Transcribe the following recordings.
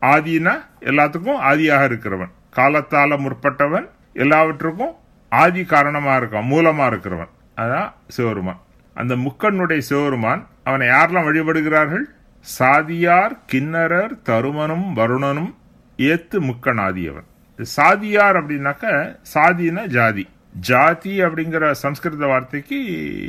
ஆதினா எல்லாத்துக்கும் ஆதியாக இருக்கிறவன் காலத்தால முற்பட்டவன் எல்லாவற்றுக்கும் ஆதி காரணமா இருக்கான் மூலமா இருக்கிறவன் அதான் சிவருமான் அந்த முக்கண்ணுடைய சிவருமான் அவனை யாரெல்லாம் வழிபடுகிறார்கள் சாதியார் கிண்ணரர் தருமனும் வருணனும் ஏத்து முக்கன் ஆதியவன் சாதியார் அப்படின்னாக்க சாதினா ஜாதி ஜாதி அப்படிங்கிற சம்ஸ்கிருத வார்த்தைக்கு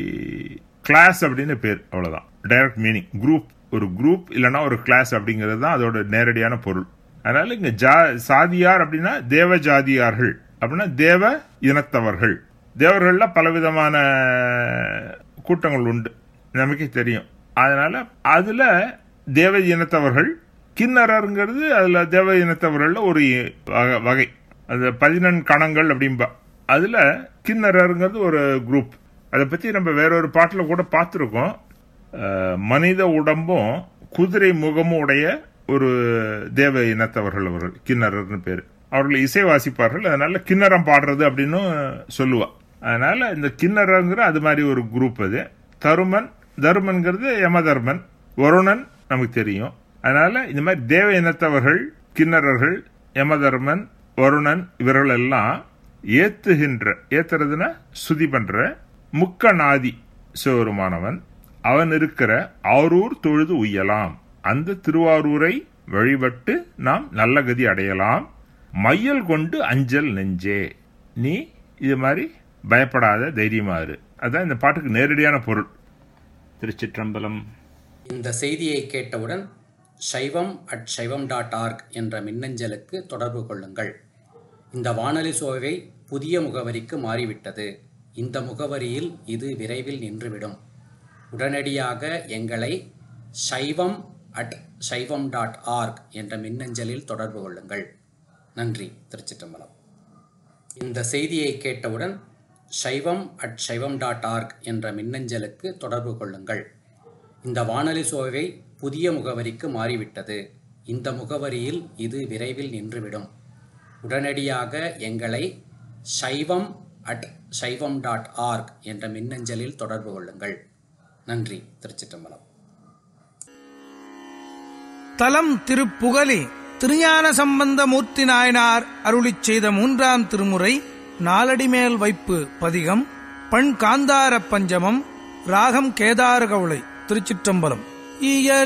கிளாஸ் அப்படின்னு பேர் அவ்வளவுதான் டைரக்ட் மீனிங் குரூப் ஒரு குரூப் இல்லைன்னா ஒரு கிளாஸ் அப்படிங்கிறது தான் அதோட நேரடியான பொருள் அதனால இங்க ஜா சாதியார் அப்படின்னா தேவ ஜாதியார்கள் அப்படின்னா தேவ இனத்தவர்கள் தேவர்கள்ல பலவிதமான கூட்டங்கள் உண்டு நமக்கே தெரியும் அதனால அதுல தேவ இனத்தவர்கள் கிண்ணறங்கிறது அதுல தேவ இனத்தவர்கள்ல ஒரு வகை- வகை அது பதினெண் கணங்கள் அப்படிம்பா அதுல கிண்ணறங்கிறது ஒரு குரூப் அதை பத்தி நம்ம வேறொரு பாட்டுல கூட பார்த்துருக்கோம் அஹ், மனித உடம்பும் குதிரை முகமும் உடைய ஒரு தேவ இனத்தவர்கள் அவர்கள் கிண்ணறர்னு பேரு அவர்கள் இசை வாசிப்பார்கள் அதனால கிண்ணறம் பாடுறது அப்படின்னு சொல்லுவா அதனால இந்த கிண்ணறங்கிற அது மாதிரி ஒரு குரூப் அது தருமன் தருமன்கிறது யமதர்மன் வருணன் நமக்கு தெரியும் அதனால இந்த மாதிரி தேவ இனத்தவர்கள் கிண்ணறர்கள் யமதர்மன் வருணன் இவர்கள் எல்லாம் ஏத்துகின்ற ஏத்துறதுன்னா சுதி பண்ற முக்கநாதி சிவருமானவன் அவன் இருக்கிற ஆரூர் தொழுது உய்யலாம் அந்த திருவாரூரை வழிபட்டு நாம் நல்ல கதி அடையலாம் மையல் கொண்டு அஞ்சல் நெஞ்சே நீ இது மாதிரி பயப்படாத தைரியமா இரு அதான் இந்த பாட்டுக்கு நேரடியான பொருள் திருச்சிற்றம்பலம் இந்த செய்தியை கேட்டவுடன் சைவம் அட் சைவம் டாட் ஆர்க் என்ற மின்னஞ்சலுக்கு தொடர்பு கொள்ளுங்கள் இந்த வானொலி சோவை புதிய முகவரிக்கு மாறிவிட்டது இந்த முகவரியில் இது விரைவில் நின்றுவிடும் உடனடியாக எங்களை சைவம் அட் சைவம் டாட் ஆர்க் என்ற மின்னஞ்சலில் தொடர்பு கொள்ளுங்கள் நன்றி திருச்சிற்றம்பலம் இந்த செய்தியை கேட்டவுடன் சைவம் அட் சைவம் டாட் ஆர்க் என்ற மின்னஞ்சலுக்கு தொடர்பு கொள்ளுங்கள் இந்த வானொலி சோவை புதிய முகவரிக்கு மாறிவிட்டது இந்த முகவரியில் இது விரைவில் நின்றுவிடும் உடனடியாக எங்களை சைவம் அட் சைவம் டாட் ஆர்க் என்ற மின்னஞ்சலில் தொடர்பு கொள்ளுங்கள் நன்றி திருச்சிற்றம்பலம் தலம் திருப்புகலி திருஞான சம்பந்த மூர்த்தி நாயனார் அருளிச் செய்த மூன்றாம் திருமுறை நாலடிமேல் வைப்பு பதிகம் பண் காந்தார பஞ்சமம் ராகம் கேதார கவுளை திருச்சிற்றம்பலம் இயல்